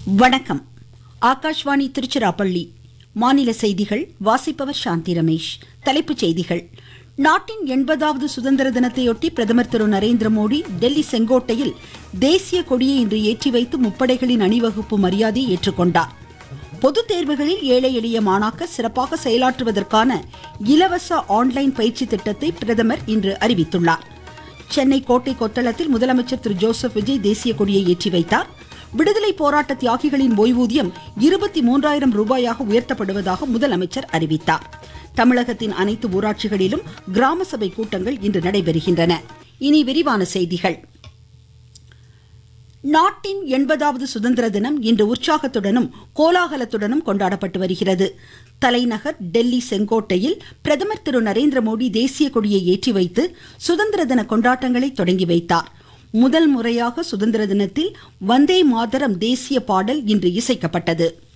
வணக்கம் ஆகாஷ்வாணி திருச்சிராப்பள்ளி மாநில செய்திகள் வாசிப்பவர் சாந்தி ரமேஷ் தலைப்புச் செய்திகள் நாட்டின் எண்பதாவது சுதந்திர தினத்தையொட்டி பிரதமர் திரு நரேந்திர மோடி டெல்லி செங்கோட்டையில் தேசிய கொடியை இன்று ஏற்றி வைத்து முப்படைகளின் அணிவகுப்பு மரியாதையை ஏற்றுக்கொண்டார் பொதுத் தேர்வுகளில் ஏழை எளிய மாணாக்கர் சிறப்பாக செயலாற்றுவதற்கான இலவச ஆன்லைன் பயிற்சி திட்டத்தை பிரதமர் இன்று அறிவித்துள்ளார் சென்னை கோட்டை கொத்தளத்தில் முதலமைச்சர் திரு ஜோசப் விஜய் தேசிய கொடியை ஏற்றி வைத்தார் விடுதலை போராட்ட தியாகிகளின் ஓய்வூதியம் இருபத்தி மூன்றாயிரம் ரூபாயாக உயர்த்தப்படுவதாக முதலமைச்சர் அறிவித்தார் தமிழகத்தின் அனைத்து ஊராட்சிகளிலும் கிராம சபை கூட்டங்கள் இன்று நடைபெறுகின்றன இனி விரிவான செய்திகள் நாட்டின் எண்பதாவது சுதந்திர தினம் இன்று உற்சாகத்துடனும் கோலாகலத்துடனும் கொண்டாடப்பட்டு வருகிறது தலைநகர் டெல்லி செங்கோட்டையில் பிரதமர் திரு நரேந்திர மோடி தேசிய கொடியை ஏற்றி வைத்து சுதந்திர தின கொண்டாட்டங்களை தொடங்கி வைத்தார் முதல் முறையாக சுதந்திர தினத்தில் வந்தே மாதரம் தேசிய பாடல் இன்று இசைக்கப்பட்டது